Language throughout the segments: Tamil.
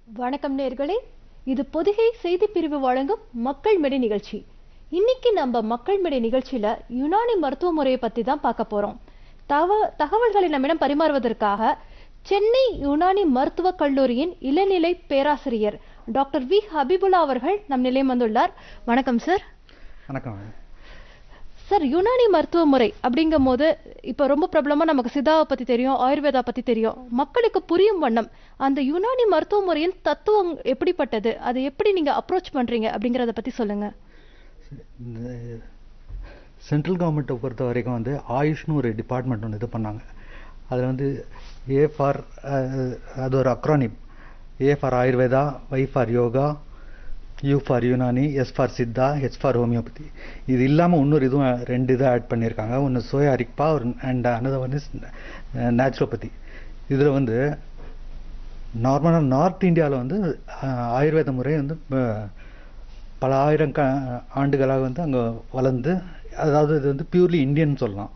வணக்கம் நேர்களே இது பொதிகை செய்தி பிரிவு வழங்கும் மக்கள் மெடி நிகழ்ச்சி இன்னைக்கு நம்ம மக்கள் மெடி நிகழ்ச்சியில யுனானி மருத்துவ முறையை பத்தி தான் பார்க்க போறோம் தவ தகவல்களை நம்மிடம் பரிமாறுவதற்காக சென்னை யுனானி மருத்துவக் கல்லூரியின் இளநிலை பேராசிரியர் டாக்டர் வி ஹபிபுல்லா அவர்கள் நம் நிலையம் வந்துள்ளார் வணக்கம் சார் வணக்கம் சார் யுனானி மருத்துவ முறை அப்படிங்கும் போது இப்போ ரொம்ப பிரபலமா நமக்கு சிதாவை பத்தி தெரியும் ஆயுர்வேதா பத்தி தெரியும் மக்களுக்கு புரியும் வண்ணம் அந்த யுனானி மருத்துவ முறையின் தத்துவம் எப்படிப்பட்டது அதை எப்படி நீங்க அப்ரோச் பண்றீங்க அப்படிங்கறத பத்தி சொல்லுங்க இந்த சென்ட்ரல் கவர்மெண்ட்டை பொறுத்த வரைக்கும் வந்து ஆயுஷ்னு ஒரு டிபார்ட்மெண்ட் ஒன்று இது பண்ணாங்க அதில் வந்து ஏ ஃபார் அது ஒரு acronym A for Ayurveda Y for yoga U for Unani S for Siddha H for homeopathy இது இல்லாமல் இன்னொரு இதுவும் ரெண்டு இதை ஆட் பண்ணியிருக்காங்க ஒன்று சோயா ரிக்பா ஒரு and another one is naturopathy இதில் வந்து நார்மலாக நார்த் இந்தியாவில் வந்து அஹ், ஆயுர்வேத முறை வந்து அஹ், பல ஆயிரம் க ஆண்டுகளாக வந்து அங்கே வளர்ந்து அதாவது இது வந்து பியூர்லி இந்தியன் சொல்லலாம்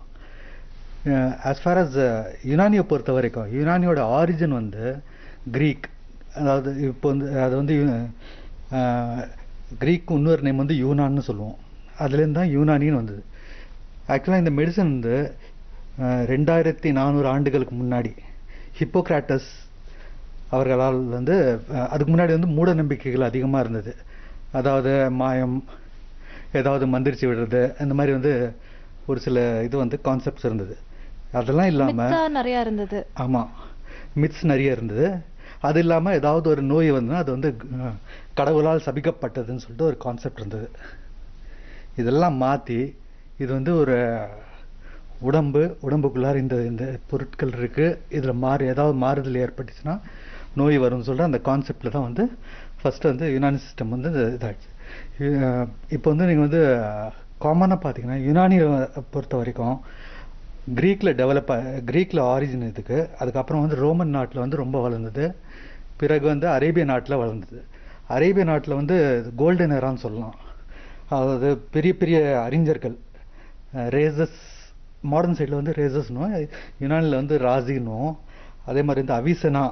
ஆஸ் ஃபார் அஸ் யுனானியை பொறுத்த வரைக்கும் யுனானியோட ஆரிஜின் வந்து கிரீக் அதாவது இப்போ வந்து அது வந்து அஹ், கிரீக் இன்னொரு நேம் வந்து யூனான்னு சொல்லுவோம் அதுலேருந்து தான் யூனானின்னு வந்தது ஆக்சுவலாக இந்த மெடிசன் வந்து அஹ், ரெண்டாயிரத்தி நானூறு ஆண்டுகளுக்கு முன்னாடி ஹிப்போக்ராட்டஸ் அவர்களால் வந்து அஹ், அதுக்கு முன்னாடி வந்து மூட நம்பிக்கைகள் அதிகமாக இருந்தது அதாவது மாயம் ஏதாவது மந்திரிச்சு விடுறது இந்த மாதிரி வந்து ஒரு சில இது வந்து கான்செப்ட்ஸ் இருந்தது அதெல்லாம் இல்லாமல் மித்தா நிறைய இருந்தது ஆமாம் மித்ஸ் நிறைய இருந்தது அது இல்லாமல் ஏதாவது ஒரு நோய் வந்து அது வந்து அஹ், கடவுளால் சபிக்கப்பட்டதுன்னு சொல்லிட்டு ஒரு கான்செப்ட் இருந்தது இதெல்லாம் மாற்றி இது வந்து ஒரு உடம்பு உடம்புக்குள்ளார இந்த இந்த பொருட்கள் இருக்கு இதில் மாறி ஏதாவது மாறுதல் ஏற்பட்டுச்சுன்னா நோய் வரும்னு சொல்லிட்டு அந்த கான்செப்டில் தான் வந்து ஃபர்ஸ்ட் வந்து யுனானி சிஸ்டம் வந்து இது- இதாச்சு அஹ் இப்போ வந்து நீங்கள் வந்து காமனாக பார்த்தீங்கன்னா யுனானியை பொறுத்த வரைக்கும் கிரீக்கில் டெவலப் கிரீக்கில் ஆரிஜின் இதுக்கு அதுக்கப்புறம் வந்து ரோமன் நாட்டில் வந்து ரொம்ப வளர்ந்தது பிறகு வந்து அரேபிய நாட்டில் வளர்ந்தது அரேபிய நாட்டில் வந்து கோல்டன் எரான்னு சொல்லலாம் அதாவது பெரிய பெரிய அறிஞர்கள் ரேசஸ் மாடர்ன் சைடில் வந்து ரேசஸ்னும் யுனானில் வந்து ராசின்னும் அதே மாதிரி வந்து அவிசனா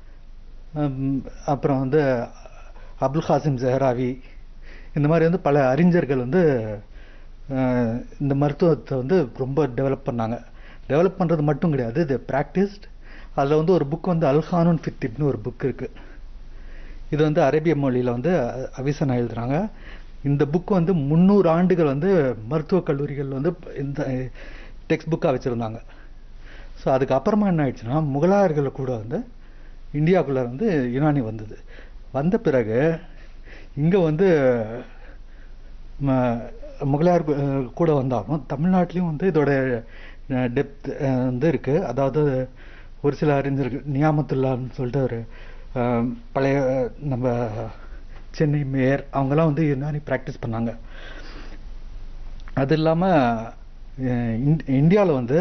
ஹம், அப்புறம் வந்து அபுல் ஹாசிம் ஜெஹராவி இந்த மாதிரி வந்து பல அறிஞர்கள் வந்து அஹ், இந்த மருத்துவத்தை வந்து ரொம்ப டெவலப் பண்ணாங்க டெவலப் பண்ணுறது மட்டும் கிடையாது இது ப்ராக்டிஸ்ட் அதில் வந்து ஒரு புக் வந்து அல்ஹானுன் ஃபித்திப்னு ஒரு புக் இருக்குது இது வந்து அரேபிய மொழியில் வந்து அ- அவிசனா எழுதுறாங்க இந்த புக் வந்து முந்நூறு ஆண்டுகள் வந்து மருத்துவக் கல்லூரிகள் வந்து இந்த டெக்ஸ்ட் புக்காக வச்சுருந்தாங்க ஸோ அதுக்கப்புறமா என்ன ஆயிடுச்சுன்னா முகலாயர்கள் கூட வந்து இந்தியாவுக்குள்ள வந்து யுனானி வந்தது வந்த பிறகு இங்கே வந்து ம- முகலாயர் கு- கூட வந்தாலும் தமிழ்நாட்டிலையும் வந்து இதோட டெப்த் வந்து இருக்கு அதாவது ஒரு சில அறிஞர்கள் நியாமத்துல்லான்னு சொல்லிட்டு ஒரு அஹ், பழைய நம்ம சென்னை மேயர் அவங்கெல்லாம் வந்து யுனானி ப்ராக்டிஸ் பண்ணாங்க அது இல்லாமல் இந்தியாவில் வந்து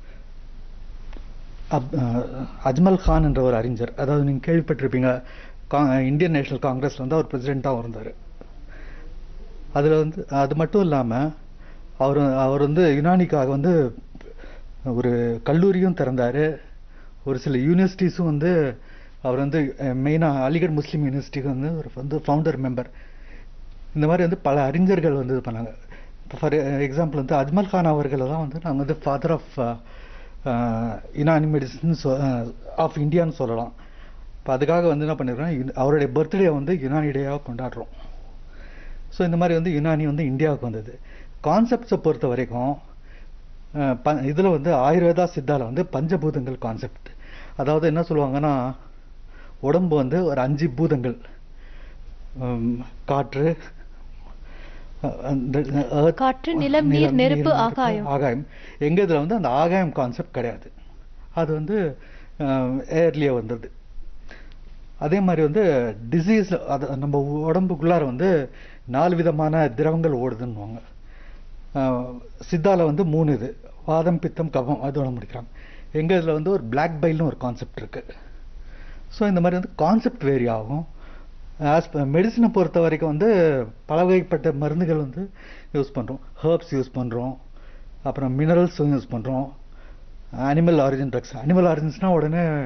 அப்- அஹ், அஜ்மல் கான் என்ற ஒரு அறிஞர் அதாவது நீங்கள் கேள்விப்பட்டிருப்பீங்க கா- இந்தியன் நேஷனல் காங்கிரஸ்ல வந்து அவர் பிரசிடெண்ட்டாக இருந்தார் அதில் வந்து அது மட்டும் இல்லாமல் அவர் அவர் வந்து யுனானிக்காக வந்து ஒரு கல்லூரியும் திறந்தார் ஒரு சில யூனிவர்சிட்டிஸும் வந்து அவர் வந்து மெயினாக அலிகட் முஸ்லீம் யூனிவர்சிட்டிக்கு வந்து ஒரு வந்து ஃபவுண்டர் மெம்பர் இந்த மாதிரி வந்து பல அறிஞர்கள் வந்து இது பண்ணாங்க இப்போ ஃபார் எக்ஸாம்பிள் வந்து அஜ்மல் கான் அவர்களை தான் வந்து நாங்கள் வந்து father of Unani medicine of இந்தியான்னு சொல்லலாம் இப்போ அதுக்காக வந்து என்ன பண்ணிருக்கோம் யுன- அவருடைய பர்த்டே வந்து யுனானி டேயாக கொண்டாடுறோம் ஸோ இந்த மாதிரி வந்து யுனானி வந்து இந்தியாவுக்கு வந்தது கான்செப்ட்ஸை பொறுத்த வரைக்கும் அஹ், ப இதில் வந்து ஆயுர்வேதா சித்தால வந்து பஞ்சபூதங்கள் கான்செப்ட் அதாவது என்ன சொல்லுவாங்கன்னா உடம்பு வந்து ஒரு அஞ்சு பூதங்கள் உம், காற்று அஹ், அந்த earth, காற்று, நிலம், நீர், நெருப்பு, ஆகாயம். ஆகாயம் எங்க இதுல வந்து அந்த ஆகாயம் கான்செப்ட் கிடையாது அது வந்து ஏர்லியே வந்தது அதே மாதிரி வந்து டிசீஸ் அது நம்ம உடம்புக்குள்ளார வந்து நாலு விதமான திரவங்கள் ஓடுதுன்னுவாங்க அஹ், சித்தால வந்து மூணு இது வாதம் பித்தம் கபம் அதோட முடிக்கிறாங்க எங்க இதுல வந்து ஒரு பிளாக் பைல்னு ஒரு கான்செப்ட் இருக்கு ஸோ இந்த மாதிரி வந்து கான்செப்ட் வேரி ஆகும் ஆஸ் மெடிசனை பொறுத்த வரைக்கும் வந்து பல வகைப்பட்ட மருந்துகள் வந்து யூஸ் பண்ணுறோம் ஹர்ப்ஸ் யூஸ் பண்ணுறோம் அப்புறம் மினரல்ஸும் யூஸ் பண்ணுறோம் அனிமல் ஆரிஜின் ட்ரக்ஸ் அனிமல் ஆரிஜின்ஸ்னால் உடனே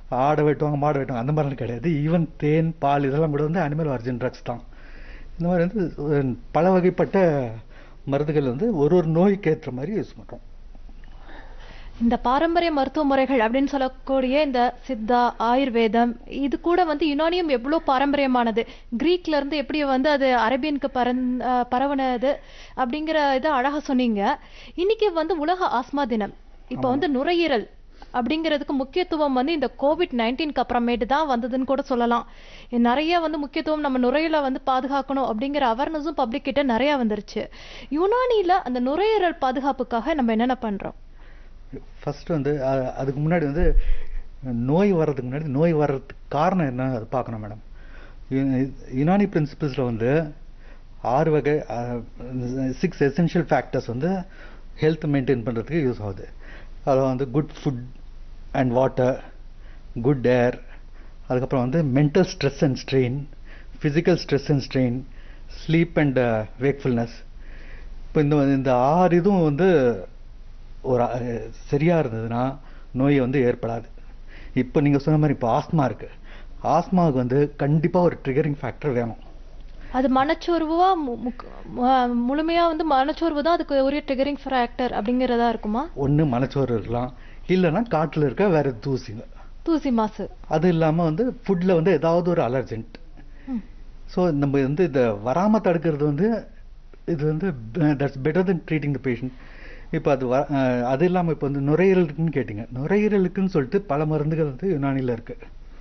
ஆடை வெட்டுவாங்க மாடு வெட்டுவாங்க அந்த மாதிரிலாம் கிடையாது ஈவன் தேன் பால் இதெல்லாம் கூட வந்து அனிமல் ஆர்ஜின் ட்ரக்ஸ் தான் இந்த மாதிரி வந்து அஹ், பல வகைப்பட்ட மருந்துகள் வந்து ஒரு ஒரு நோய்க்கு ஏற்ற மாதிரி யூஸ் பண்ணுறோம் இந்த பாரம்பரிய மருத்துவ முறைகள் அப்படின்னு சொல்லக்கூடிய இந்த சித்தா ஆயுர்வேதம் இது கூட வந்து யுனானியம் எவ்வளவு பாரம்பரியமானது கிரீக்ல இருந்து எப்படி வந்து அது அரேபியனுக்கு பரந் அஹ் பரவுனது அப்படிங்கிற இதை அழகா சொன்னீங்க இன்னைக்கு வந்து உலக ஆஸ்மா தினம் இப்போ வந்து நுரையீரல் அப்படிங்கிறதுக்கு முக்கியத்துவம் வந்து இந்த கோவிட் நைன்டீன்க்கு அப்புறமேட்டு தான் வந்ததுன்னு கூட சொல்லலாம் இது நிறைய வந்து முக்கியத்துவம் நம்ம நுரையீரலை வந்து பாதுகாக்கணும் அப்படிங்கிற அவேர்னஸும் பப்ளிக் கிட்ட நிறைய வந்துருச்சு யுனானில அந்த நுரையீரல் பாதுகாப்புக்காக நம்ம என்னென்ன பண்றோம் ஃபர்ஸ்ட் வந்து அ- அதுக்கு முன்னாடி வந்து நோய் வர்றதுக்கு முன்னாடி நோய் வர்றதுக்கு காரணம் என்ன அது பார்க்கணும் மேடம் யுனானி பிரின்சிபல்ஸில் வந்து ஆறு வகை சிக்ஸ் எசென்ஷியல் ஃபேக்டர்ஸ் வந்து ஹெல்த் மெயின்டைன் பண்ணுறதுக்கு யூஸ் ஆகுது அதில் வந்து good food and water good air அதுக்கப்புறம் வந்து mental stress and strain physical stress and strain sleep and wakefulness இப்போ இந்த இந்த ஆறு இதுவும் வந்து ஒரு அஹ், சரியா இருந்ததுன்னா நோய் வந்து ஏற்படாது இப்போ நீங்க சொன்ன மாதிரி இப்போ ஆஸ்மா இருக்கு ஆஸ்மாவுக்கு வந்து கண்டிப்பா ஒரு ட்ரிகரிங் ஃபேக்டர் வேணும் அது மனச்சோர்வா மு- முக்- மு- முழுமையா வந்து மனச்சோர்வு தான் அதுக்கு ஒரே ட்ரிகரிங் ஃபேக்டர் அப்படிங்கிறதா இருக்குமா ஒண்ணு மனச்சோறு இருக்கலாம் இல்லைன்னா காட்டுல இருக்க வேற தூசிங்க தூசி மாசு அது இல்லாம வந்து ஃபுட்ல வந்து ஏதாவது ஒரு அலர்ஜென்ட் ம். ஸோ நம்ம வந்து இதை வராம தடுக்கிறது வந்து இது வந்து that's better then treating the patient இப்போ அது வ- அஹ், அது இல்லாம இப்போ வந்து நுரையீரலுக்குன்னு கேட்டிங்க நுரையீரலுக்குன்னு சொல்லிட்டு பல மருந்துகள் வந்து யுனானில இருக்கு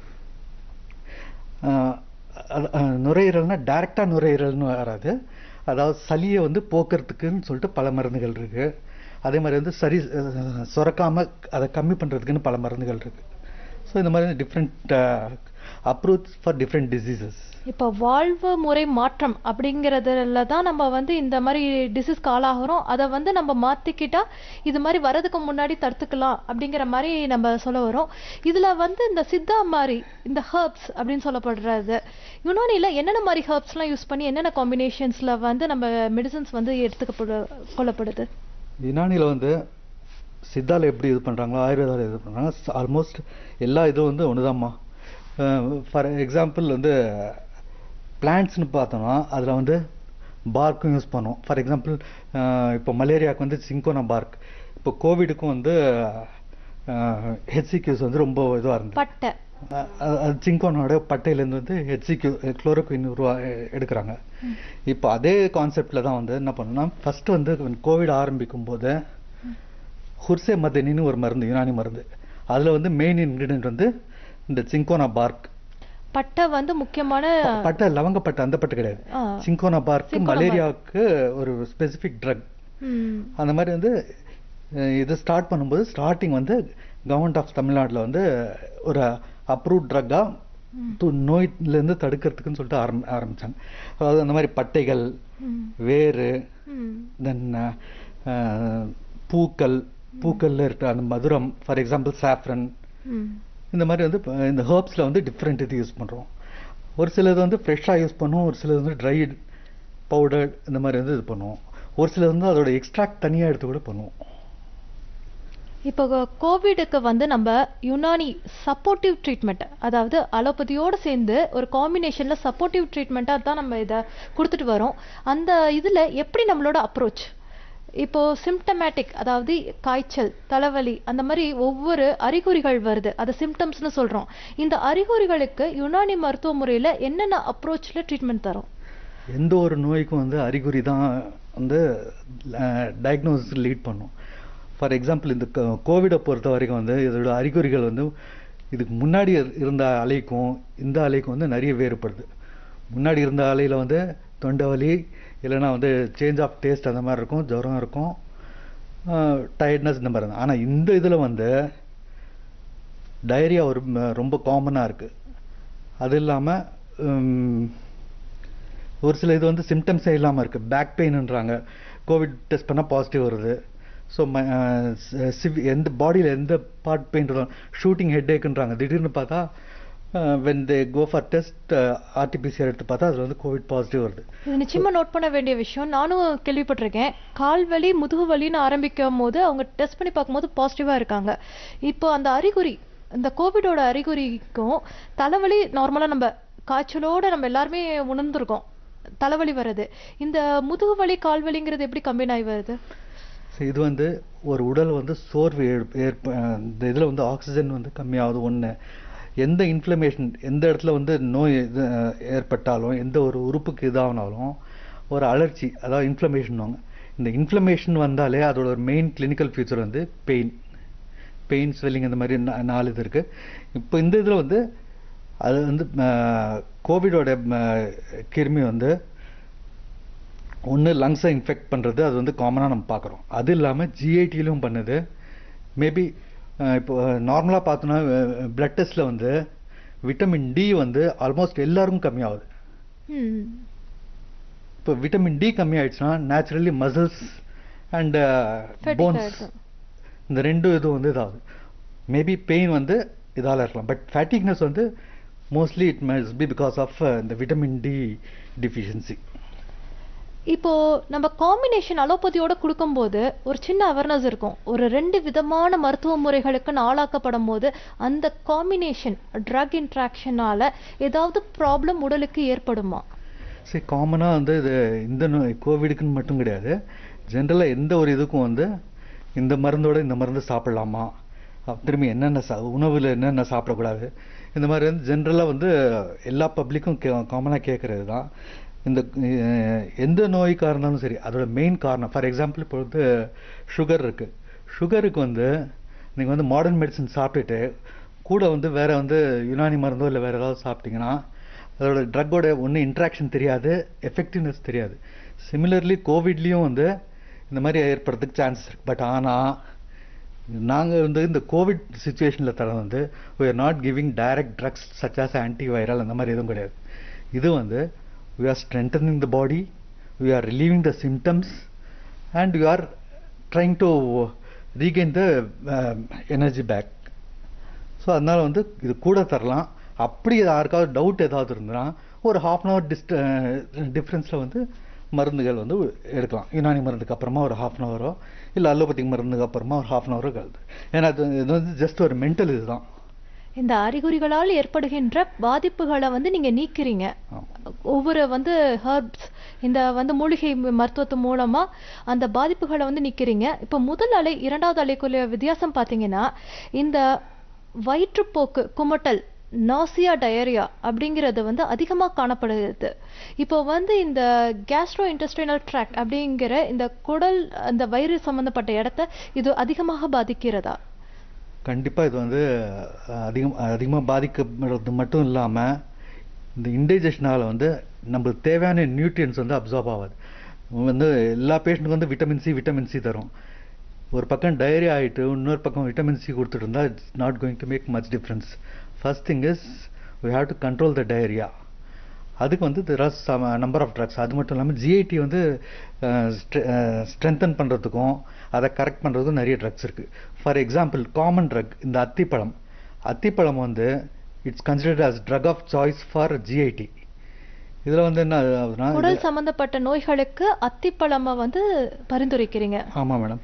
அஹ், அது- அஹ், நுரையீரல்னா டைரக்டா நுரையீரல்னு வராது அதாவது சளியை வந்து போக்குறதுக்குன்னு சொல்லிட்டு பல மருந்துகள் இருக்கு அதே மாதிரி வந்து சரி அஹ், சுரக்காம அதை கம்மி பண்றதுக்குன்னு பல மருந்துகள் இருக்கு ஸோ இந்த மாதிரி different approach for different diseases இப்போ வாழ்வு முறை மாற்றம் அப்படிங்கறதுல தான் நம்ம வந்து இந்த மாதிரி டிசீஸ்க்கு ஆளாகிறோம் அதை வந்து நம்ம மாத்திக்கிட்டா இது மாதிரி வரதுக்கு முன்னாடி தடுத்துக்கலாம் அப்படிங்கிற மாதிரி நம்ம சொல்ல வரோம் இதுல வந்து இந்த சித்தா மாதிரி இந்த ஹர்ப்ஸ் அப்படின்னு சொல்லப்படுறது யுனானில என்னென்ன மாதிரி ஹர்ப்ஸ்லாம் யூஸ் பண்ணி என்னென்ன காம்பினேஷன்ஸ்ல வந்து நம்ம மெடிசன்ஸ் வந்து எடுத்துக்கப்படு கொள்ளப்படுது யுனானியில் வந்து சித்தால எப்படி இது பண்றாங்களோ ஆயுர்வேதால இது பண்றாங்க ஆல்மோஸ்ட் எல்லா இதுவும் வந்து ஒண்ணுதாம்மா ஃபார் எக்ஸாம்பிள் வந்து பிளான்ட்ஸ்னு பார்த்தோம்னா அதுல வந்து பார்க்கும் யூஸ் பண்ணுவோம் ஃபார் எக்ஸாம்பிள் இப்போ மலேரியாவுக்கு வந்து சிங்கோனா பார்க் இப்போ கோவிடுக்கும் வந்து ஹெச்சிக்யூஸ் வந்து ரொம்ப இதுவாக இருந்தது பட்டை அஹ் அஹ் அது சிங்கோனோட பட்டையிலேருந்து வந்து ஹெச்சிக்யூ குளோரோக்வின் உருவா எ- எடுக்கிறாங்க இப்போ அதே கான்செப்டில் தான் வந்து என்ன பண்ணணும்னா ஃபர்ஸ்ட் வந்து கோவிட் ஆரம்பிக்கும் போது ஹுர்சே மதனின்னு ஒரு மருந்து யுனானி மருந்து அதில் வந்து மெயின் இன்க்ரீடியன்ட் வந்து இந்த சிங்கோனா பார்க் பட்டை வந்து முக்கியமான பட்டை லவங்க பட்டை அந்த பட்டை கிடையாது ஆ. Cinchona bark cinchona bark. மலேரியாவுக்கு ஒரு ஸ்பெசிஃபிக் ட்ரக் ம், அந்த மாதிரி வந்து அஹ், இது ஸ்டார்ட் பண்ணும்போது ஸ்டார்டிங் வந்து கவர்மெண்ட் ஆஃப் தமிழ்நாட்டில் வந்து ஒரு அப்ரூவ் ட்ரக்காக நோயிலேருந்து தடுக்கிறதுக்குன்னு சொல்லிட்டு ஆரம் ஆரம்பிச்சாங்க அதாவது அந்த மாதிரி பட்டைகள் ம், வேறு ம். தென் பூக்கள் பூக்கள்ல இருக்க அந்த மதுரம் ஃபார் எக்ஸாம்பிள் சாஃப்ரன் ம். இந்த மாதிரி வந்து இப்ப இந்த ஹர்ப்ஸில் வந்து டிஃப்ரெண்ட் இது யூஸ் பண்ணுறோம் ஒரு சிலது வந்து ஃப்ரெஷ்ஷாக யூஸ் பண்ணுவோம் ஒரு சிலது வந்து ட்ரை பவுடர் இந்த மாதிரி வந்து இது பண்ணுவோம் ஒரு சிலது வந்து அதோட எக்ஸ்ட்ராக்ட் தனியாக எடுத்து கூட பண்ணுவோம் இப்போ கோவிடுக்கு வந்து நம்ம யுனானி சப்போர்ட்டிவ் ட்ரீட்மெண்ட் அதாவது அலோபதியோட சேர்ந்து ஒரு காம்பினேஷன்ல சப்போர்ட்டிவ் ட்ரீட்மெண்ட்டாக தான் நம்ம இதை கொடுத்துட்டு வரோம் அந்த இதுல எப்படி நம்மளோட அப்ரோச் இப்போ சிம்டமேட்டிக் அதாவது காய்ச்சல் தலைவலி அந்த மாதிரி ஒவ்வொரு அறிகுறிகள் வருது அது சிம்டம்ஸ்னு சொல்றோம் இந்த அறிகுறிகளுக்கு யுனானி மருத்துவ முறையில என்னென்ன அப்ரோச்ல ட்ரீட்மெண்ட் தரோம் எந்த ஒரு நோய்க்கும் வந்து அறிகுறி தான் வந்து டயக்னோசிஸ் லீட் பண்ணும் ஃபார் எக்ஸாம்பிள் இந்த கோவிடை பொறுத்த வரைக்கும் வந்து இதோட அறிகுறிகள் வந்து இதுக்கு முன்னாடி இரு- இருந்த அலைக்கும் இந்த அலைக்கும் வந்து நிறைய வேறுபடுது முன்னாடி இருந்த அலையில் வந்து தொண்டை வலி இல்லைன்னா வந்து சேஞ்ச் ஆஃப் டேஸ்ட் அந்த மாதிரி இருக்கும் ஜுரம் இருக்கும் டயர்ட்னஸ் இந்த மாதிரி இருக்கும் ஆனால் இந்த இதில் வந்து டயரியா ஒரு ம- ரொம்ப காமனாக இருக்குது அது இல்லாமல் ஒரு சில இது வந்து சிம்டம்ஸே இல்லாமல் இருக்குது பேக் பெயின்ன்றாங்க கோவிட் டெஸ்ட் பண்ணால் பாசிட்டிவ் வருது ஸோ எந்த பாடியில் எந்த பார்ட் பெயின் ஷூட்டிங் ஹெட் ஏக்குன்றாங்க திடீர்னு பார்த்தா when they go for test RTPCR எடுத்து பார்த்தா அதில் வந்து கோவிட் பாசிட்டிவ் வருது இது நிச்சயமா நோட் பண்ண வேண்டிய விஷயம் நானும் கேள்விப்பட்டிருக்கேன் கால் வலி முதுகு வலின்னு ஆரம்பிக்கும் போது அவங்க டெஸ்ட் பண்ணி பார்க்கும்போது பாசிட்டிவா இருக்காங்க இப்போ அந்த அறிகுறி இந்த கோவிடோட அறிகுறிக்கும் தலைவலி நார்மலா நம்ம காய்ச்சலோட நம்ம எல்லாருமே உணர்ந்திருக்கோம் தலைவலி வருது இந்த முதுகு வலி கால் வலிங்கிறது எப்படி கம்பைன் ஆகி வருது ஸோ இது வந்து ஒரு உடல் வந்து சோர்வு ஏற்- ஏற்ப இந்த இதில் வந்து ஆக்சிஜன் வந்து கம்மியாகுது ஒன்று எந்த இன்ஃப்ளமேஷன் எந்த இடத்துல வந்து நோய் இது அஹ், ஏற்பட்டாலும் எந்த ஒரு உறுப்புக்கு இதாகினாலும் ஒரு அலர்ச்சி அதாவது இன்ஃப்ளமேஷன் இந்த இன்ஃப்ளமேஷன் வந்தாலே அதோட ஒரு மெயின் கிளினிக்கல் ஃபீச்சர் வந்து பெயின் பெயின் ஸ்வெல்லிங் அந்த மாதிரி நா- நாலு இது இருக்குது இப்போ இந்த இதில் வந்து அது வந்து கோவிடோட கிருமி வந்து ஒன்று லங்ஸை இன்ஃபெக்ட் பண்ணுறது அது வந்து காமனாக நம்ம பார்க்குறோம் அது இல்லாமல் ஜிஐடியிலும் பண்ணுது மேபி இப்போ நார்மலாக பார்த்தோன்னா பிளட் டெஸ்ட்டில் வந்து விட்டமின் டி வந்து ஆல்மோஸ்ட் எல்லாருக்கும் கம்மியாகுது ம் இப்போ விட்டமின் டி கம்மி ஆயிடுச்சுன்னா naturally muscles and Fatigue bones ஆயிடுது. இந்த ரெண்டு இதுவும் வந்து இதாகுது மேபி பெயின் வந்து இதால இருக்கலாம் பட் ஃபேட்டிக்னஸ் வந்து mostly it must be because of இந்த விட்டமின் டி டிஃபிஷியன்சி இப்போ நம்ம காம்பினேஷன் அலோபதியோட கொடுக்கும்போது ஒரு சின்ன அவேர்னஸ் இருக்கும் ஒரு ரெண்டு விதமான மருத்துவ முறைகளுக்கு ஆளாக்கப்படும் போது அந்த காம்பினேஷன் ட்ரக் இன்ட்ராக்ஷனால ஏதாவது ப்ராப்ளம் உடலுக்கு ஏற்படுமா சரி காமனாக வந்து இது இந்த நோய் கோவிடுக்குன்னு மட்டும் கிடையாது ஜென்ரலாக எந்த ஒரு இதுக்கும் வந்து இந்த மருந்தோட இந்த மருந்து சாப்பிடலாமா அப்~ திரும்பி என்னென்ன சா உணவில் என்னென்ன சாப்பிடக்கூடாது இந்த மாதிரி வந்து ஜென்ரலாக வந்து எல்லா பப்ளிக்கும் கே காமனாக கேட்குறது தான் இந்த அஹ், எந்த நோய்க்காக இருந்தாலும் சரி அதோட மெயின் காரணம் ஃபார் எக்ஸாம்பிள் இப்போ வந்து சுகர் இருக்குது சுகருக்கு வந்து நீங்கள் வந்து மாடர்ன் மெடிசன் சாப்பிட்டுட்டு கூட வந்து வேற வந்து யுனானி மருந்தோ இல்லை வேற ஏதாவது சாப்பிட்டீங்கன்னா அதோட ட்ரக்கோட ஒன்றும் இன்ட்ராக்ஷன் தெரியாது எஃபெக்டிவ்னஸ் தெரியாது சிமிலர்லி கோவிட்லேயும் வந்து இந்த மாதிரி ஏற்படுறதுக்கு சான்சஸ் இருக்கு பட் ஆனால் நாங்கள் வந்து இந்த கோவிட் சுச்சுவேஷனில் தர வந்து we are not giving direct drugs such as antiviral அந்த மாதிரி எதுவும் கிடையாது இது வந்து we are strengthening the body we are relieving the symptoms and we are trying to regain the uh, energy back so அதனால வந்து இது கூட தரலாம் அப்படி யாருக்காவது டவுட் ஏதாவது இருந்ததுன்னா ஒரு ஹாஃப் அன் ஹவர் டிஸ்ட டிஃப்ரென்ஸில் வந்து மருந்துகள் வந்து எடுக்கலாம் யுனானி மருந்துக்கு அப்புறமா ஒரு ஹாஃப் அன் ஹவரோ இல்லை அலோபதிக் மருந்துக்கு அப்புறமா ஒரு ஹாஃப் அன் ஹவரோ கழுது ஏன்னா அது இது வந்து ஜஸ்ட் ஒரு மென்டல் இதுதான் இந்த அறிகுறிகளால் ஏற்படுகின்ற பாதிப்புகளை வந்து நீங்க நீக்கிறீங்க ஆமா. ஒவ்வொரு வந்து ஹர்ப்ஸ் இந்த வந்து மூலிகை ம- மருத்துவத்து மூலமா அந்த பாதிப்புகளை வந்து நிக்கிறீங்க இப்போ முதல் அலை இரண்டாவது அலைக்குள்ள வித்தியாசம் பார்த்தீங்கன்னா இந்த வயிற்றுப்போக்கு குமட்டல் நாசியா டயரியா அப்படிங்கிறது வந்து அதிகமாக காணப்படுகிறது இப்போ வந்து இந்த கேஸ்ட்ரோ இன்டெஸ்டைனல் ட்ராக்ட் அப்படிங்கிற இந்த குடல் அந்த வயிறு சம்பந்தப்பட்ட இடத்த இது அதிகமாக பாதிக்கிறதா கண்டிப்பா இது வந்து அஹ், அதிகம் அதிகமாக பாதிக்கப்படுறது மட்டும் இல்லாம இந்த இன்டைஜஷனால வந்து நம்மளுக்கு தேவையான நியூட்ரியன்ஸ் வந்து அப்சார்ப் ஆகாது வந்து எல்லா பேஷண்ட்டுக்கும் வந்து விட்டமின் சி விட்டமின் சி தரும் ஒரு பக்கம் டயரி ஆயிட்டு இன்னொரு பக்கம் விட்டமின் சி கொடுத்துட்டு இருந்தா it's not going to make much difference first thing is we have to control the diarrhoea அதுக்கு வந்து there are some number of drugs அது மட்டும் இல்லாமல் ஜிஐடி வந்து ஸ்ட்ரென்தன் பண்ணுறதுக்கும் அதை கரெக்ட் பண்ணுறதுக்கும் நிறைய ட்ரக்ஸ் இருக்குது ஃபார் எக்ஸாம்பிள் காமன் ட்ரக் இந்த அத்திப்பழம் அத்திப்பழம் வந்து it's considered as drug of choice for GIT இதில் வந்து என்ன ஆகுதுன்னா குடல் இது- சம்பந்தப்பட்ட நோய்களுக்கு அத்திப்பழமை வந்து பரிந்துரைக்கிறீங்க ஆமாம் மேடம்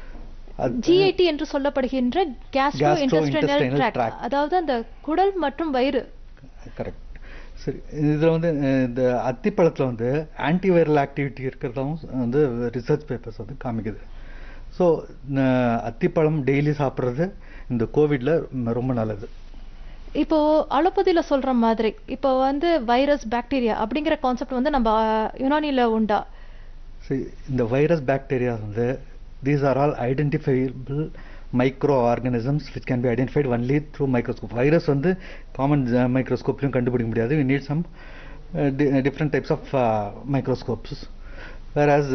ஜிஐடி என்று சொல்லப்படுகின்ற gastrointestinal Gastrointestinal tract tract. அதாவது அந்த குடல் மற்றும் வயிறு கரெக்ட் சரி இதில் வந்து அஹ், இந்த அத்திப்பழத்தில் வந்து ஆன்டிவைரல் ஆக்டிவிட்டி இருக்கிறதாவும் வந்து ரிசர்ச் பேப்பர்ஸ் வந்து காமிக்குது ஸோ அத்திப்பழம் டெய்லி சாப்பிட்றது இந்த கோவிட்ல ரொம்ப நல்லது இப்போ அலோபதியில சொல்ற மாதிரி இப்போ வந்து வைரஸ் பாக்டீரியா அப்படிங்கிற கான்செப்ட் வந்து நம்ம அஹ், யுனானில உண்டா சரி இந்த வைரஸ் பாக்டீரியா வந்து these are all identifiable microorganisms which can be identified only through microscope virus வந்து காமன் மைக்ரோஸ்கோப்லையும் கண்டுபிடிக்க முடியாது we need some different types of microscopes whereas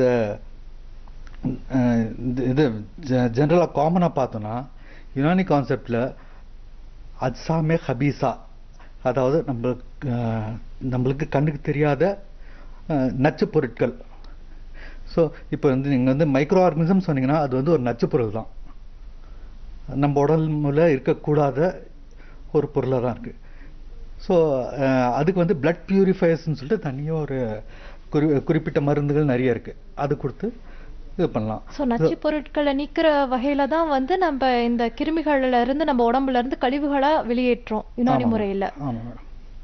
இது ஜென்ரலாக காமனாக பார்த்தோன்னா யுனானி கான்செப்டில் அட்சாமே ஹபீசா அதாவது நம்மளுக்கு அஹ், நம்மளுக்கு கண்ணுக்கு தெரியாத அஹ், நச்சுப் பொருட்கள் ஸோ இப்போ வந்து நீங்கள் வந்து மைக்ரோ ஆர்கனிசம் சொன்னீங்கன்னா அது வந்து ஒரு நச்சுப் பொருள் தான் நம்ம உடம்புல இருக்கக்கூடாத ஒரு பொருளாக தான் இருக்குது ஸோ அதுக்கு வந்து பிளட் பியூரிஃபயர்ஸ்னு சொல்லிட்டு தனியாக ஒரு குறி குறிப்பிட்ட மருந்துகள் நிறைய இருக்குது அது கொடுத்து இது பண்ணலாம் ஸோ நச்சு பொருட்களை நீக்கிற வகையில தான் வந்து நம்ம இந்த கிருமிகள்ல இருந்து நம்ம உடம்புல இருந்து கழிவுகளா வெளியேற்றோம் யுனானி ஆமா முறையில மேடம். ஆமா மேடம்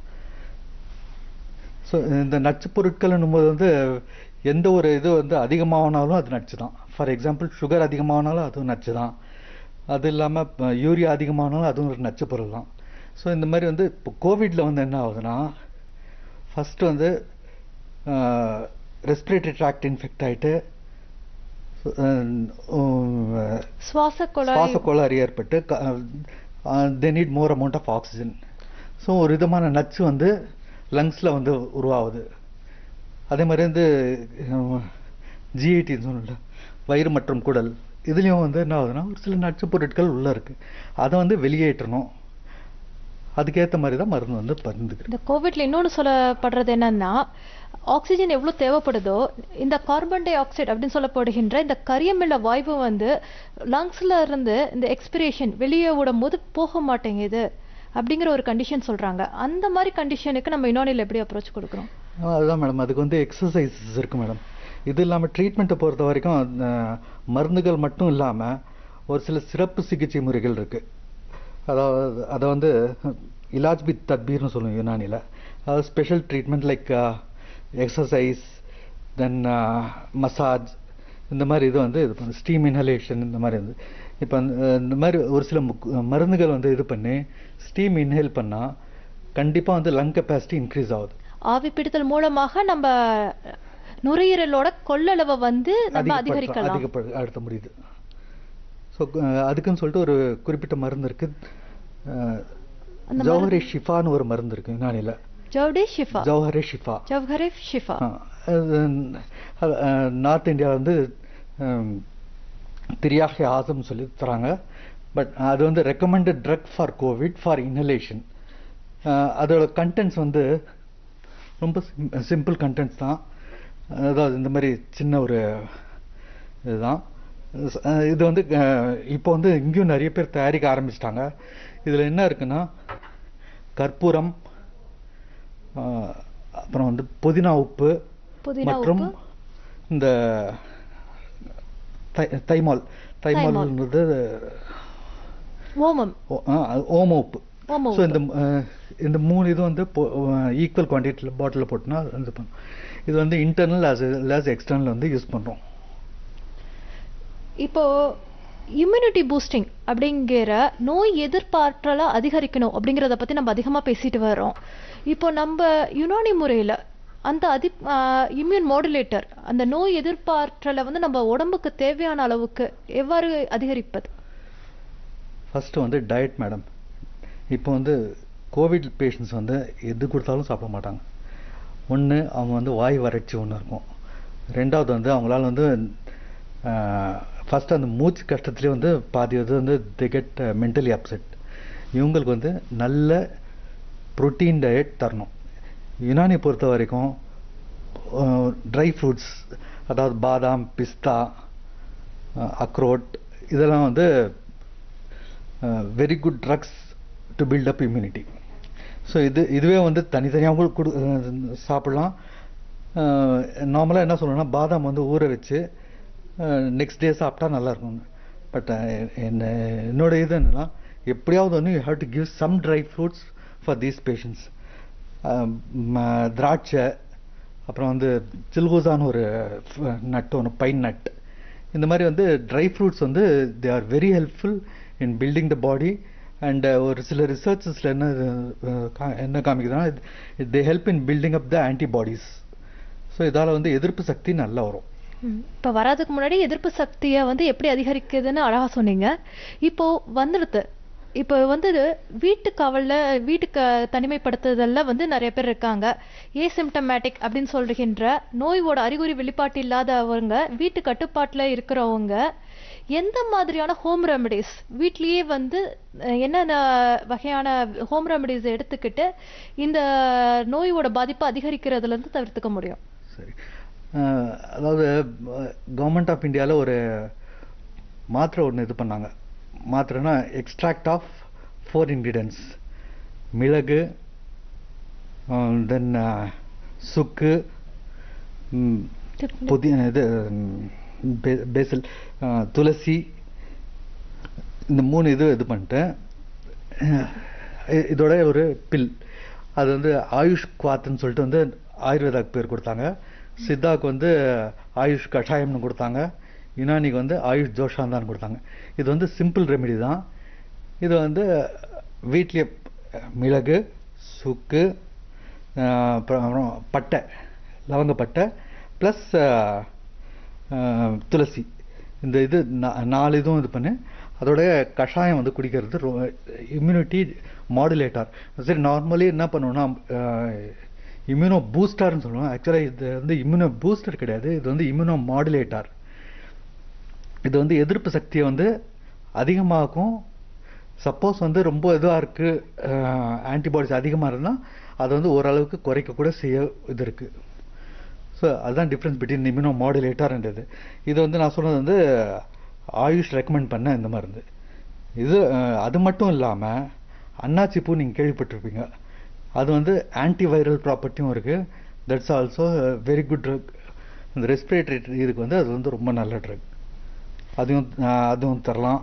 ஸோ இந்த நச்சு பொருட்கள்னும் போது வந்து எந்த ஒரு இது வந்து அதிகமாகனாலும் அது நச்சு தான் ஃபார் எக்ஸாம்பிள் சுகர் அதிகமானாலும் அதுவும் நச்சு தான் அது இல்லாமல் யூரியா அதிகமானாலும் அதுவும் ஒரு நச்சு பொருள் தான் ஸோ இந்த மாதிரி வந்து இப்போ கோவிட்ல வந்து என்ன ஆகுதுன்னா ஃபர்ஸ்ட் வந்து ரெஸ்பிரேட்டரி ட்ராக்ட் இன்ஃபெக்ட் ஆயிட்டு அஹ், சுவாச குழாய் சுவாச கோளாறு ஏற்பட்டு they need more amount of oxygen so ஒரு விதமான நச்சு வந்து லங்ஸில் வந்து உருவாகுது அதே மாதிரி வந்து ஜிஐடின்னு சொல்லல வயிறு மற்றும் குடல் இதுலேயும் வந்து என்ன ஆகுதுன்னா ஒரு சில நச்சு பொருட்கள் உள்ளே இருக்குது அதை வந்து வெளியேற்றணும் அதுக்கேற்ற மாதிரி தான் மருந்து வந்து பருந்துக்கு இந்த கோவிட்ல இன்னொன்னு சொல்லப்படுறது என்னன்னா ஆக்சிஜன் எவ்வளவு தேவைப்படுதோ இந்த கார்பன் டை ஆக்சைடு அப்படின்னு சொல்லப்படுகின்ற இந்த கரியமில்ல வாய்வு வந்து லங்ஸ்ல இருந்து இந்த எக்ஸ்பிரேஷன் வெளியே விடும் போது போக மாட்டேங்குது அப்படிங்கிற ஒரு கண்டிஷன் சொல்றாங்க அந்த மாதிரி கண்டிஷனுக்கு நம்ம யுனானில எப்படி அப்ரோச் கொடுக்குறோம் ஆ, அதுதான் மேடம் அதுக்கு வந்து எக்ஸசைசஸ் இருக்கு மேடம் இது இல்லாமல் ட்ரீட்மெண்ட்டை பொறுத்த வரைக்கும் அஹ், மருந்துகள் மட்டும் இல்லாமல் ஒரு சில சிறப்பு சிகிச்சை முறைகள் இருக்கு அதாவது அதை வந்து இலாஜ் பித் தத்பீர்னு சொல்லுவோம் யுனானியில் அதாவது special treatment like exercise then massage இந்த மாதிரி இது வந்து இது பண்ணு ஸ்டீம் இன்ஹலேஷன் இந்த மாதிரி வந்து இப்போ இந்த மாதிரி ஒரு சில முக்- மருந்துகள் வந்து இது பண்ணி ஸ்டீம் இன்ஹேல் பண்ணால் கண்டிப்பாக வந்து லங் கெப்பாசிட்டி இன்க்ரீஸ் ஆகுது ஆவி பிடித்தல் மூலமாக நம்ம நுரையீரலோட கொள்ளளவை வந்து நம்ம அதிகப்படுத்த- அதிகரிக்கலாம் அதிகப்படுத்த முடியுது ஸோ அதுக்குன்னு சொல்லிட்டு ஒரு குறிப்பிட்ட மருந்து இருக்கு அஹ், அந்த ஜௌஹரே ஷிஃபான்னு ஒரு மருந்து இருக்கு யுனானில ஜவ்டே ஷிஃபா ஜௌஹரே ஷிஃபா ஜவ்ஹரே ஷிஃபா நார்த் இந்தியா வந்து திரியாஹி ஆசம் சொல்லி தராங்க பட் அது வந்து recommended drug for covid for inhalation அதோட கண்டென்ட்ஸ் வந்து ரொம்ப சிம்பிள் கண்டென்ட்ஸ் தான் அதாவது இந்த மாதிரி சின்ன ஒரு இதுதான் அஹ் இது வந்து அஹ், இப்போ வந்து இங்கேயும் நிறைய பேர் தயாரிக்க ஆரம்பிச்சிட்டாங்க இதில் என்ன இருக்குன்னா கற்பூரம் அஹ், அப்புறம் வந்து புதினா உப்பு புதினா மற்றும் உப்பு இந்த தை- தைமால் தைமால்ன்றது ஓமம் ஓ- ஆ, அது ஓம உப்பு ஓம ஸோ உப்பு இந்த அஹ், இந்த மூணு இது வந்து ஈக்குவல் குவான்டிட்டியில் பாட்டிலில் போட்டுனா இது பண்ணும் இது வந்து இன்டர்னல் ஆஸ் ஆஸ் எக்ஸ்டர்னல் வந்து யூஸ் பண்ணுறோம் இப்போ இம்யூனிட்டி பூஸ்டிங் அப்படிங்கிற நோய் எதிர்ப்பாற்றலை அதிகரிக்கணும் அப்படிங்கிறத பத்தி நம்ம அதிகமா பேசிட்டு வர்றோம் இப்போ நம்ம யுனானி முறையில அந்த அதி இம்யூன் மாடுலேட்டர் அந்த நோய் எதிர்ப்பாற்றலை வந்து நம்ம உடம்புக்கு தேவையான அளவுக்கு எவ்வாறு அதிகரிப்பது ஃபர்ஸ்ட் வந்து டயட் மேடம் இப்போ வந்து கோவிட் பேஷண்ட்ஸ் வந்து எது கொடுத்தாலும் சாப்பிட மாட்டாங்க ஒன்று அவங்க வந்து வாய் வறட்சி ஒன்று இருக்கும் ரெண்டாவது வந்து அவங்களால வந்து ஃபர்ஸ்ட் அந்த மூச்சு கஷ்டத்துலேயே வந்து பாதி இது வந்து தி கெட் மென்டலி அப்செட் இவங்களுக்கு வந்து நல்ல புரோட்டீன் டயட் தரணும் யுனானி பொறுத்த வரைக்கும் ட்ரை ஃப்ரூட்ஸ் அதாவது பாதாம் பிஸ்தா அக்ரோட் இதெல்லாம் வந்து very good drugs to build up immunity so இது இதுவே வந்து தனித்தனியாகவும் கொடு அஹ் சாப்பிடலாம் நார்மலாக என்ன சொல்லணும்னா பாதாம் வந்து ஊற வச்சு நெக்ஸ்ட் டே சாப்பிட்டா நல்லா இருக்கும் பட் என்ன என்னோட இது என்னன்னா எப்படியாவது வந்து you have to give some dry fruits for these patients திராட்சை அப்புறம் வந்து சில்கோசான்னு ஒரு நட் ஒன்று பைன் நட் இந்த மாதிரி வந்து ட்ரை ஃப்ரூட்ஸ் வந்து they are very helpful in building the body and ஒரு சில ரிசர்ச்சஸில் என்ன அஹ், கா- என்ன காமிக்குதுன்னா they help in building up the antibodies so இதால் வந்து எதிர்ப்பு சக்தி நல்லா வரும் ம். இப்ப வராதுக்கு முன்னாடி எதிர்ப்பு சக்தியை வந்து எப்படி அதிகரிக்குதுன்னு அழகா சொன்னீங்க இப்போ வந்துடுது இப்போ வந்து வீட்டு காவல்ல வீட்டுக்கு தனிமைப்படுத்துதல்ல வந்து நிறைய பேர் இருக்காங்க ஏசிம்டமேட்டிக் அப்படின்னு சொல்கின்ற நோயோட அறிகுறி வெளிப்பாட்டு இல்லாதவங்க வீட்டு கட்டுப்பாட்டுல இருக்கிறவங்க எந்த மாதிரியான ஹோம் ரெமடிஸ் வீட்லயே வந்து அஹ், என்னென்ன வகையான ஹோம் ரெமடிஸ் எடுத்துக்கிட்டு இந்த நோயோட பாதிப்பை அதிகரிக்கிறதுல இருந்து தவிர்த்துக்க முடியும் சரி அஹ், அதாவது கவர்மெண்ட் ஆஃப் இந்தியாவில் ஒரு மாத்திரை ஒன்று இது பண்ணாங்க மாத்திரைனா எக்ஸ்ட்ராக்ட் ஆஃப் ஃபோர் இன்க்ரீடியன்ஸ் மிளகு தென் சுக்கு ம், புதி இது ம், பேசல் துளசி இந்த மூணு இது இது பண்ணிட்டேன் அஹ் இதோட ஒரு பில் அது வந்து ஆயுஷ் குவாத்துன்னு சொல்லிட்டு வந்து ஆயுர்வேதாக்கு பேர் கொடுத்தாங்க சித்தாக்கு வந்து ஆயுஷ் கஷாயம்னு கொடுத்தாங்க யுனானிக்கு வந்து ஆயுஷ் ஜோஷாந்தான்னு கொடுத்தாங்க இது வந்து சிம்பிள் ரெமெடி தான் இது வந்து வீட்லேயே மிளகு சுக்கு அஹ் அப்புறம் பட்டை லவங்கப்பட்டை ப்ளஸ் துளசி இந்த இது நா- நாலு இதுவும் இது பண்ணு அதோட கஷாயம் வந்து குடிக்கிறது இம்யூனிட்டி மாடுலேட்டர் சரி நார்மலி என்ன பண்ணுவோம்னா இம்யூனோ பூஸ்டர்னு சொல்லுவோம் ஆக்சுவலாக இது வந்து இம்யூனோ பூஸ்டர் கிடையாது இது வந்து இம்யூனோ மாடுலேட்டர் இது வந்து எதிர்ப்பு சக்தியை வந்து அதிகமாக்கும் சப்போஸ் வந்து ரொம்ப இதுவாக இருக்கு ஆன்டிபாடிஸ் அதிகமாக இருந்தால் அதை வந்து ஓரளவுக்கு குறைக்க கூட செய்ய இது இருக்கு ஸோ அதுதான் டிஃப்ரென்ஸ் பிட்வீன் இம்யூனோ மாடுலேட்டர்ன்றது இது வந்து நான் சொன்னது வந்து ஆயுஷ் ரெக்கமெண்ட் பண்ண இந்த மருந்து இது அஹ், அது மட்டும் இல்லாமல் அன்னாச்சி பூ நீங்கள் கேள்விப்பட்டிருப்பீங்க அது வந்து ஆன்டிவைரல் ப்ராப்பர்ட்டியும் இருக்குது that's also very good drug இந்த ரெஸ்பிரேட்டரி இதுக்கு வந்து அது வந்து ரொம்ப நல்ல ட்ரக் அதையும் அஹ், அதுவும் தரலாம்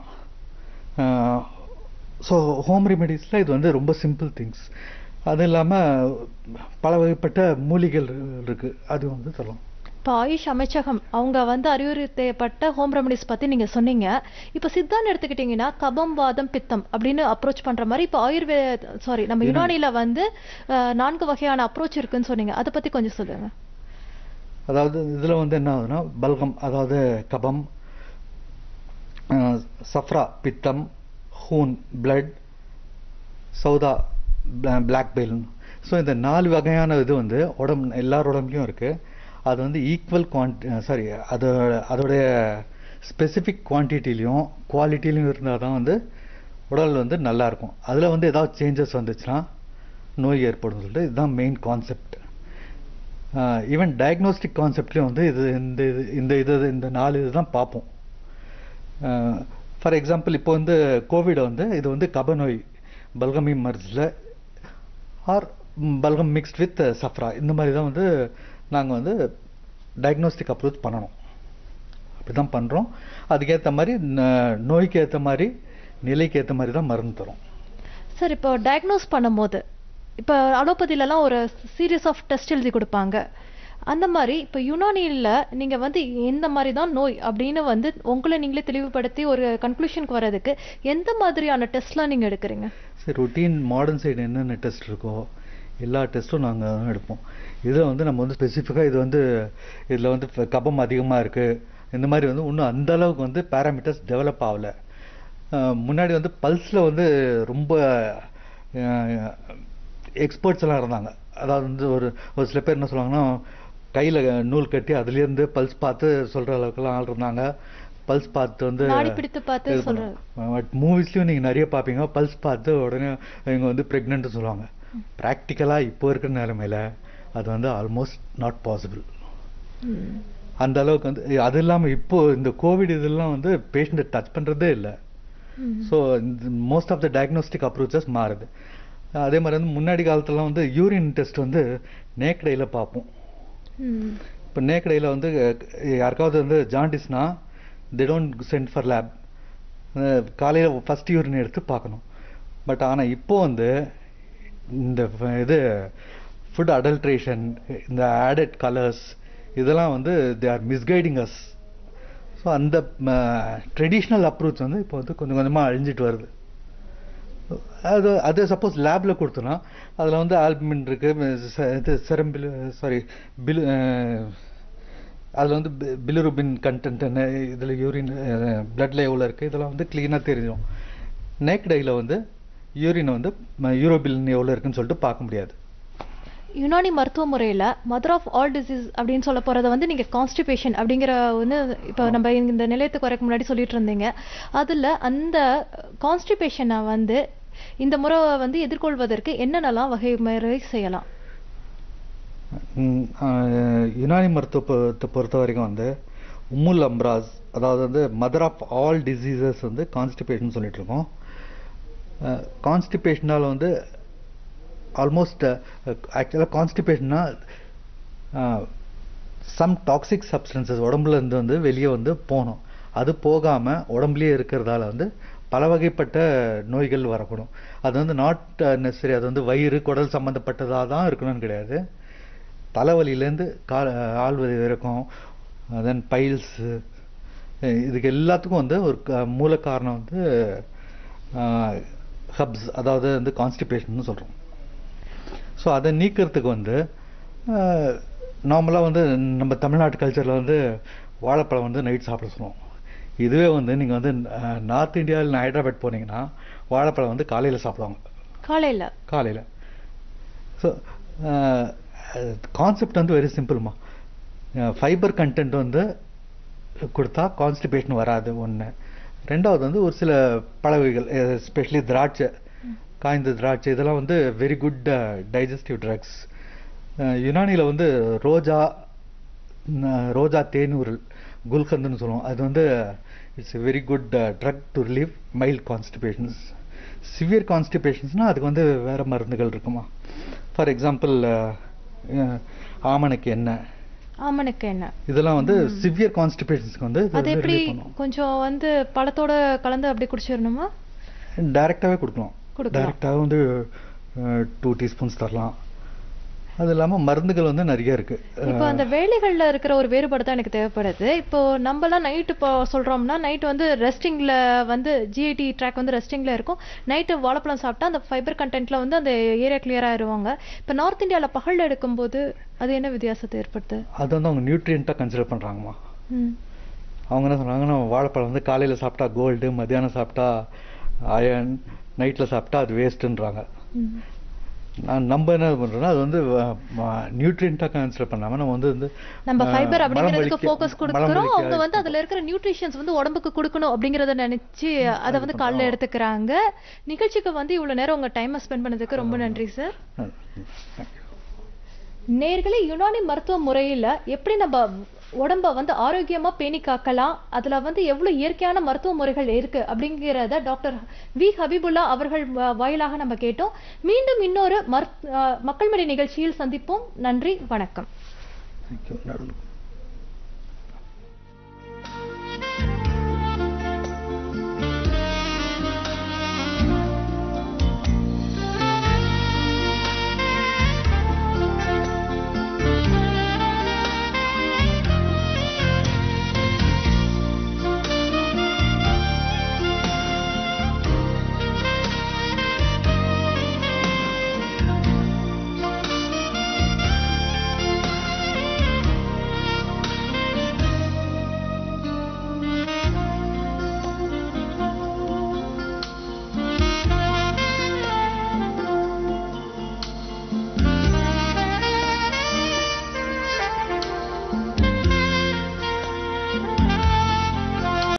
ஸோ ஹோம் ரெமெடிஸில் இது வந்து ரொம்ப சிம்பிள் திங்ஸ் அது இல்லாமல் பல வகைப்பட்ட மூலிகைகள் இருக்குது அது வந்து தரலாம் இப்போ ஆயுஷ் அமைச்சகம் அவங்க வந்து அறிவுறுத்தப்பட்ட ஹோம் ரெமடிஸ் பத்தி நீங்க சொன்னீங்க இப்போ சித்தான்னு எடுத்துக்கிட்டீங்கன்னா கபம் வாதம் பித்தம் அப்படின்னு அப்ரோச் பண்ற மாதிரி இப்போ ஆயுர்வேத சாரி நம்ம யுனானி. யுனானில வந்து அஹ், நான்கு வகையான அப்ரோச் இருக்குன்னு சொன்னீங்க அதை பத்தி கொஞ்சம் சொல்லுங்க அதாவது இதில் வந்து என்ன ஆகுதுன்னா பல்கம் அதாவது கபம் அஹ், சஃப்ரா பித்தம் ஹூன் பிளட் சௌதா பிளாக் பெயில் ஸோ இந்த நாலு வகையான இது வந்து உடம்பு எல்லார் உடம்புலையும் இருக்குது அது வந்து ஈக்குவல் குவான்டி சாரி அதோட அதோடைய ஸ்பெசிஃபிக் குவான்டிட்டிலையும் குவாலிட்டிலையும் இருந்தால் தான் வந்து உடல் வந்து நல்லா இருக்கும் அதில் வந்து ஏதாவது சேஞ்சஸ் வந்துச்சுன்னா நோய் ஏற்படும் சொல்லிட்டு இதுதான் மெயின் கான்செப்ட் ஈவன் டயக்னோஸ்டிக் கான்செப்ட்லேயும் வந்து இது இந்த இது இந்த இது இந்த நாலு இதுதான் பார்ப்போம் ஃபார் எக்ஸாம்பிள் இப்போ வந்து கோவிட் வந்து இது வந்து கபநோய் பல்கமி மர்ஸில் ஆர் பல்கம் மிக்ஸ்ட் வித் சஃப்ரா இந்த மாதிரி தான் வந்து நாங்கள் வந்து டயக்னோஸ்டிக் அப்ரோச் பண்ணணும் அப்படி தான் பண்ணுறோம் அதுக்கேற்ற மாதிரி ந- நோய்க்கு ஏற்ற மாதிரி நிலைக்கு ஏற்ற மாதிரி தான் மருந்து தரோம் சார் இப்போ டயக்னோஸ் பண்ணும்போது இப்போ அலோபதியிலலாம் ஒரு சீரியஸ் ஆஃப் டெஸ்ட் எழுதி கொடுப்பாங்க அந்த மாதிரி இப்போ யுனானியில் நீங்க வந்து இந்த மாதிரி தான் நோய் அப்படின்னு வந்து உங்களை நீங்களே தெளிவுபடுத்தி ஒரு கன்க்ளூஷனுக்கு வர்றதுக்கு எந்த மாதிரியான டெஸ்ட்லாம் நீங்க எடுக்கிறீங்க சரி ரொட்டீன் மாடர்ன் சைடு என்னென்ன டெஸ்ட் இருக்கோ எல்லா டெஸ்ட்டும் நாங்கள் எடுப்போம் இதில் வந்து நம்ம வந்து ஸ்பெசிஃபிக்காக இது வந்து இதில் வந்து ஃப- கபம் அதிகமாக இருக்குது இந்த மாதிரி வந்து இன்னும் அந்த அளவுக்கு வந்து பேராமீட்டர்ஸ் டெவலப் ஆகலை முன்னாடி வந்து பல்ஸில் வந்து ரொம்ப எக்ஸ்பர்ட்ஸ் எல்லாம் இருந்தாங்க அதாவது வந்து ஒரு ஒரு சில பேர் என்ன சொல்லுவாங்கன்னா கையில் நூல் கட்டி அதுலேருந்து பல்ஸ் பார்த்து சொல்கிற அளவுக்குலாம் ஆள் இருந்தாங்க பல்ஸ் பார்த்து வந்து நாடி பிடித்து பார்த்து இது சொல்றது. பண்ணுவாங்க. பட் மூவிஸ்லயும் நீங்க நிறைய பாப்பீங்க பல்ஸ் பார்த்து உடனே இவங்க வந்து பிரெக்னென்ட் சொல்லுவாங்க ப்ராக்டிக்கலா இப்போ இருக்கிற நிலைமையில அது வந்து ஆல்மோஸ்ட் நாட் பாசிபிள் ம். அந்த அளவுக்கு வந்து அது இல்லாம இப்போ இந்த கோவிட் இதெல்லாம் வந்து பேஷண்ட்டை டச் பண்றதே இல்லை ம். So most of the diagnostic approaches மாறுது அதே மாதிரி வந்து முன்னாடி காலத்துலலாம் வந்து யூரின் டெஸ்ட் வந்து நேக்கடையில் பார்ப்போம் ம். இப்போ நேக்கடையில் வந்து அஹ், யாருக்காவது வந்து ஜாண்டிஸ்னா they don't send for lab காலையில் ஃபர்ஸ்ட் யூரின் எடுத்து பார்க்கணும் பட் ஆனால் இப்போ வந்து இந்த ஃப- இது ஃபுட் அடல்ட்ரேஷன் இந்த ஆடட் கலர்ஸ் இதெல்லாம் வந்து they are misguiding us so அந்த ட்ரெடிஷ்னல் அப்ரோச் வந்து இப்போ வந்து கொஞ்சம் கொஞ்சமாக அழிஞ்சிட்டு வருது அது அது சப்போஸ் லேப்ல கொடுத்தோன்னா அதில் வந்து ஆல்பமின் இருக்கு ச- இது செரம்பில் சாரி பில் அதில் வந்து பி- பிலிருபின் கண்டென்ட் என்ன இதில் யூரின் பிளட்ல எவ்வளோ இருக்குது இதெல்லாம் வந்து க்ளீனாக தெரியும் நேக்டையில் வந்து யூரின் வந்து யூரோபிலின் எவ்வளோ இருக்குன்னு சொல்லிட்டு பார்க்க முடியாது யுனானி மருத்துவ முறையில மதர் ஆஃப் ஆல் டிசீஸ் அப்படின்னு சொல்ல போறத வந்து நீங்க கான்ஸ்டிபேஷன் அப்படிங்கிற வந்து இப்போ நம்ம இந்த நிலையத்துக்கு வரக்கு முன்னாடி சொல்லிட்டு இருந்தீங்க அதுல அந்த கான்ஸ்டிபேஷனை வந்து இந்த முறை வந்து எதிர்கொள்வதற்கு என்னென்னலாம் வகை முறை செய்யலாம் ம், ஆஹ், யுனானி மருத்துவத்தை பொறுத்த வரைக்கும் வந்து உம்முல் அம்ராஸ் அதாவது வந்து மதர் ஆஃப் ஆல் டிசீசஸ் வந்து கான்ஸ்டிபேஷன் சொல்லிட்டு இருக்கோம் கான்ஸ்டிபேஷனால் வந்து ஆல்மோஸ்ட் ஆக்சுவலாக கான்ஸ்டிபேஷன்னா சம் டாக்ஸிக் சப்ஸ்டன்சஸ் உடம்புல இருந்து வந்து வெளியே வந்து போகணும் அது போகாம உடம்புலயே இருக்கிறதால வந்து பல வகைப்பட்ட நோய்கள் வரக்கூடும் அது வந்து நாட் நெசசரி அது வந்து வயிறு குடல் சம்மந்தப்பட்டதாக தான் இருக்கணும்னு கிடையாது தலைவலியிலேருந்து கால் ஆள்வலி வரைக்கும் தென் பைல்ஸு இதுக்கு எல்லாத்துக்கும் வந்து ஒரு க- மூல காரணம் வந்து ஹப்ஸ் அதாவது வந்து கான்ஸ்டிபேஷன் சொல்கிறோம் ஸோ அதை நீக்கிறதுக்கு வந்து நார்மலாக வந்து நம்ம தமிழ்நாட்டு கல்ச்சரில் வந்து வாழைப்பழம் வந்து நைட் சாப்பிட சொல்லுவோம் இதுவே வந்து நீங்கள் வந்து நார்த் இந்தியாவில் ஹைதராபாத் போனீங்கன்னா வாழைப்பழம் வந்து காலையில் சாப்பிடுவாங்க காலையில காலையில் ஸோ கான்செப்ட் வந்து வெரி சிம்பிள்மா ஃபைபர் கண்டென்ட் வந்து கொடுத்தா கான்ஸ்டிபேஷன் வராது ஒன்று ரெண்டாவது வந்து ஒரு சில பழவகைகள் எஸ்பெஷலி திராட்சை காய்ந்த திராட்சை இதெல்லாம் வந்து வெரி குட் டைஜஸ்டிவ் ட்ரக்ஸ் யுனானியில் வந்து ரோஜா ந- ரோஜா தேனூரல் குல்கந்துன்னு சொல்லுவோம் அது வந்து it's very good drug to relieve mild constipations severe கான்ஸ்டிபேஷன்ஸ்னால் அதுக்கு வந்து வேறு மருந்துகள் இருக்குமா ஃபார் எக்ஸாம்பிள் ஆமணக்கு எண்ணெய் ஆமனுக்கு என்ன இதெல்லாம் வந்து சிவியர் கான்ஸ்டிபேஷன்ஸ்க்கு வந்து அது எப்படி கொஞ்சம் வந்து பழத்தோட கலந்து அப்படி குடிச்சிடணுமா டைரெக்டாகவே கொடுக்கலாம் கொடுக்கலாம். டைரெக்டாக வந்து டூ டீஸ்பூன்ஸ் தரலாம் அது இல்லாமல் மருந்துகள் வந்து நிறைய இருக்கு இப்போ அந்த வேலைகள்ல இருக்கிற ஒரு வேறுபாடு தான் எனக்கு தேவைப்படுது இப்போ நம்மலாம் நைட் இப்போ சொல்றோம்னா நைட் வந்து ரெஸ்டிங்ல வந்து ஜிஐடி ட்ராக் வந்து ரெஸ்டிங்ல இருக்கும் நைட்டு வாழைப்பழம் சாப்பிட்டா அந்த ஃபைபர் கண்டென்ட்ல வந்து அந்த ஏரியா கிளியர் ஆயிருவாங்க இப்போ நார்த் இந்தியால பகல்ல எடுக்கும்போது அது என்ன வித்தியாசத்தை ஏற்படுத்து அது வந்து அவங்க நியூட்ரியண்ட்டாக கன்சிடர் பண்ணுறாங்கம்மா ம் அவங்க என்ன சொல்றாங்கன்னா வாழைப்பழம் வந்து காலையில் சாப்பிட்டா கோல்டு மத்தியானம் சாப்பிட்டா அயன் நைட்டில் சாப்பிட்டா அது வேஸ்ட்டுன்றாங்க ம். நான் நம்ம என்ன பண்றோம்னா அது வந்து நியூட்ரியண்ட்டாக கன்சிடர் பண்ணாம நம்ம வந்து வந்து நம்ம அஹ், ஃபைபர் மலம் அப்படிங்கிறதுக்கு வலிக்க- ஃபோக்கஸ் மலம் கொடுக்குறோம் வலிக்க அவங்க வந்து அதுல இருக்கிற நியூட்ரிஷன்ஸ் வந்து உடம்புக்கு கொடுக்கணும் அப்படிங்கறத நினைச்சு அதை வந்து காலைல எடுத்துக்கிறாங்க நிகழ்ச்சிக்கு வந்து இவ்வளவு நேரம் உங்க டைமை ஸ்பெண்ட் பண்ணதுக்கு ரொம்ப நன்றி சார் அஹ், thank you. நேர்களே யுனானி மருத்துவ முறையில எப்படி நம்ம உடம்ப வந்து ஆரோக்கியமா பேணி காக்கலாம் அதுல வந்து எவ்வளவு இயற்கையான மருத்துவ முறைகள் இருக்கு அப்படிங்கிறத டாக்டர் வி ஹபீபுல்லா அவர்கள் வா- வாயிலாக நம்ம கேட்டோம் மீண்டும் இன்னொரு மருத்- அஹ் மக்கள் மணி நிகழ்ச்சியில் சந்திப்போம் நன்றி வணக்கம் Thank you. நடுவுல.